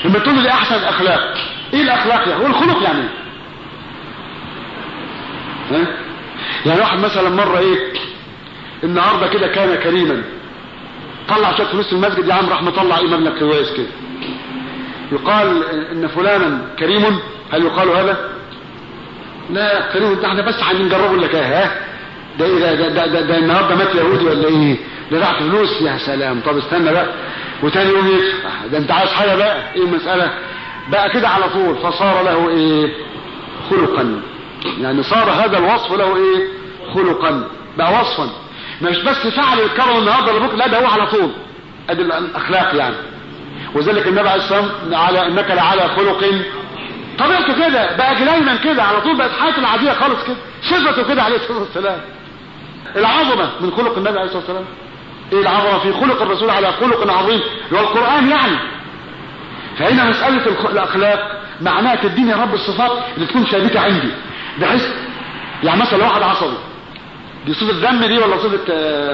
لما تقول لي احسن الاخلاق ايه الاخلاق يعني هو الخلق يعني ها يعني واحد مثلا مره ايه النهارده كده كان كريما طلع شويه فلوس المسجد يا عم راح مطلع ايه مبلغ كويس كده يقال ان فلانا كريم هل يقال هذا لا كريم ده احنا بس هنجربه لك ها ده ايه ده ده, ده, ده, ده النهارده مات يهودي ولا ايه ده راح فلوس يا سلام طب استنى بقى وتاني يوم يدفع ده انت عايز حاجه بقى ايه المساله بقى كده على طول فصار له ايه خلقا يعني صار هذا الوصف له ايه خلقا بقى وصفا مش بس فعل الكرم النهارده لبكره لا ده هو على طول ادي الاخلاق يعني وذلك النبي عليه الصلاه والسلام على انك لعلى خلق طبيعته كده بقى جنينا كده على طول بقت حياته العاديه خالص كده صفته كده عليه الصلاه والسلام العظمه من خلق النبي عليه الصلاه والسلام ايه العظمه في خلق الرسول على خلق عظيم اللي هو القران يعني فهنا مساله الاخلاق معناها تديني يا رب الصفات اللي تكون ثابته عندي بحيث يعني مثلا واحد عصبي دي صفه ذم دي ولا صفه آه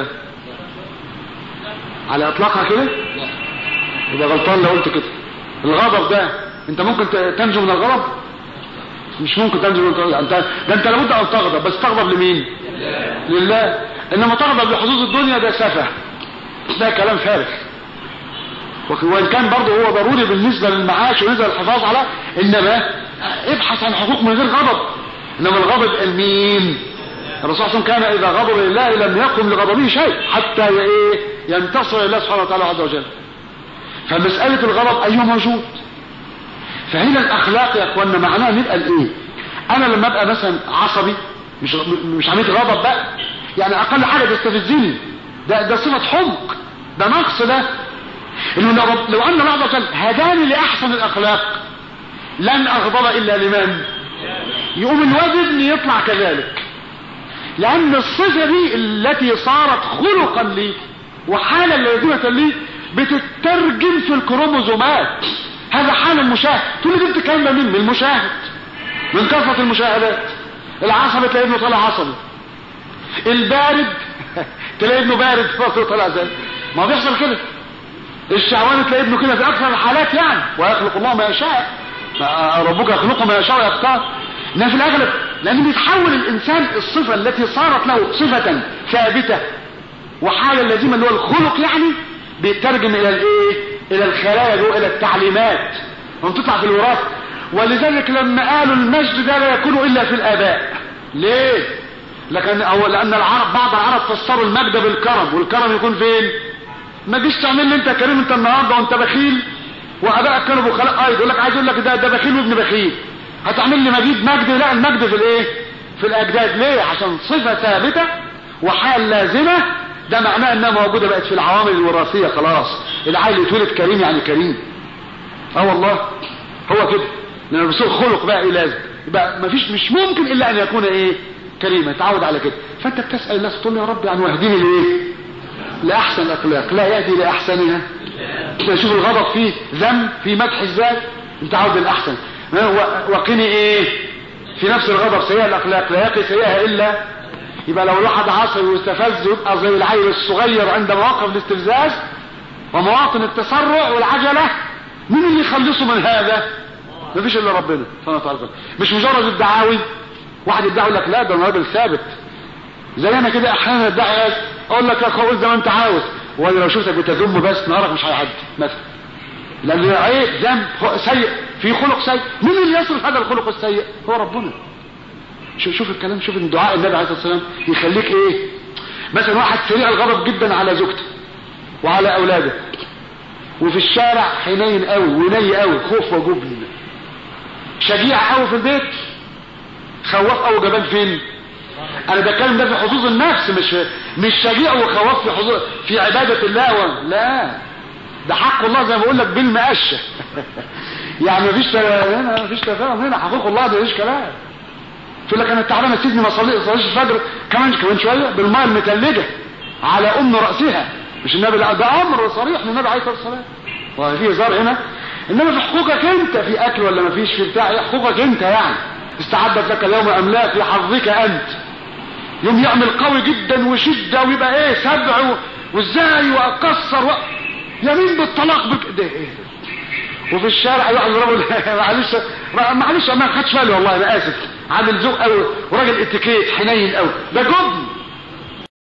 على اطلاقها كده يبقى غلطان لو قلت كده الغضب ده انت ممكن تنجو من الغضب مش ممكن تنجو من الغضب انت ده انت لابد ان تغضب بس تغضب لمين لله انما تغضب لحظوظ الدنيا ده سفه ده كلام فارغ وان كان برضه هو ضروري بالنسبه للمعاش وبالنسبه للحفاظ على انما ابحث عن حقوق من غير غضب انما الغضب المين الرسول صلى الله عليه وسلم كان اذا غضب لله لم يقم لغضبه شيء حتى ايه ينتصر لله سبحانه وتعالى عز وجل فمسألة الغضب ايوه موجود فهنا الاخلاق يا اخوانا معناها نبقى الايه انا لما ابقى مثلا عصبي مش مش عمليه غضب بقى يعني اقل حاجه تستفزني ده ده صفه حمق ده نقص ده انه لو, لو ان الله عز وجل هداني لاحسن الاخلاق لن اغضب الا لمن يقوم الواد ابني يطلع كذلك لان الصفه دي التي صارت خلقا لي وحالا لازمه لي بتترجم في الكروموزومات هذا حال المشاهد تقول لي جبت الكلام ده من المشاهد من كثره المشاهدات العصبي تلاقي ابنه طالع عصبي البارد تلاقي ابنه بارد فاصل طالع زي ما بيحصل كده الشعوان تلاقي ابنه كده في اكثر الحالات يعني ويخلق الله ما يشاء ربك يخلق ما يشاء ويختار انما في الاغلب لان بيتحول الانسان الصفه التي صارت له صفه ثابته وحاله لازمه اللي هو الخلق يعني بيترجم الى الايه الى الخلايا جو الى التعليمات وتطلع في الوراثه ولذلك لما قالوا المجد ده لا يكون الا في الاباء ليه لكن أو لان العرب بعض العرب فسروا المجد بالكرم والكرم يكون فين ما تجيش تعمل لي انت كريم انت النهارده وانت بخيل وابائك كانوا بخلاء ايضا يقول لك عايز اقول لك ده ده بخيل وابن بخيل هتعمل لي مجيد مجد لا المجد في الايه في الاجداد ليه عشان صفه ثابته وحال لازمه ده معناه انها موجوده بقت في العوامل الوراثيه خلاص العيل يتولد كريم يعني كريم اه والله هو كده لان الرسول خلق بقى ايه لازم يبقى مفيش مش ممكن الا ان يكون ايه كريما يتعود على كده فانت بتسال الناس تقول له يا رب يعني واهديني لايه لاحسن الاخلاق لا يهدي لاحسنها شوف الغضب فيه ذم في مدح الذات انت عاود الاحسن وقني ايه في نفس الغضب سيئة الاخلاق لا يقي سيئها الا يبقى لو الواحد عصبي واستفز يبقى زي العيل الصغير عند مواقف الاستفزاز ومواطن التسرع والعجله مين اللي يخلصه من هذا مفيش الا ربنا سبحانه وتعالى مش مجرد الدعاوي واحد يدعي لك لا ده انا راجل ثابت زي انا كده احيانا ادعي اقول لك يا اخو قول زي ما انت عاوز وانا لو شفتك بتذم بس نهارك مش هيعدي مثلا لان عيب ذنب سيء في خلق سيء مين اللي يصرف هذا الخلق السيء هو ربنا شوف شوف الكلام شوف ان دعاء النبي عليه الصلاه والسلام يخليك ايه مثلا واحد سريع الغضب جدا على زوجته وعلى اولاده وفي الشارع حنين قوي وني قوي خوف وجبن شجيع قوي في البيت خواف قوي جبان فين انا بتكلم ده في حظوظ النفس مش مش شجيع وخواف في حظوظ في عباده الله و... لا ده حق الله زي ما بقول لك بالمقشه يعني مفيش هنا مفيش تفاهم هنا حقوق الله ده مفيش كلام تقول لك انا تعبان يا سيدي ما صليتش الفجر كمان كمان شويه بالميه المتلجه على ام راسها مش النبي لا ده امر صريح من النبي عليه الصلاه والسلام وفي هزار هنا انما في حقوقك انت في اكل ولا ما فيش في بتاع ايه حقوقك انت يعني استعدت لك اليوم املاك في حظك انت يوم يعمل قوي جدا وشده ويبقى ايه سبع وازاي واكسر و... يمين بالطلاق بك ده ايه وفي الشارع يروح يضربه معلش معلش ما خدش بالي والله انا اسف عامل ذوق قوي وراجل اتيكيت حنين قوي ده جبن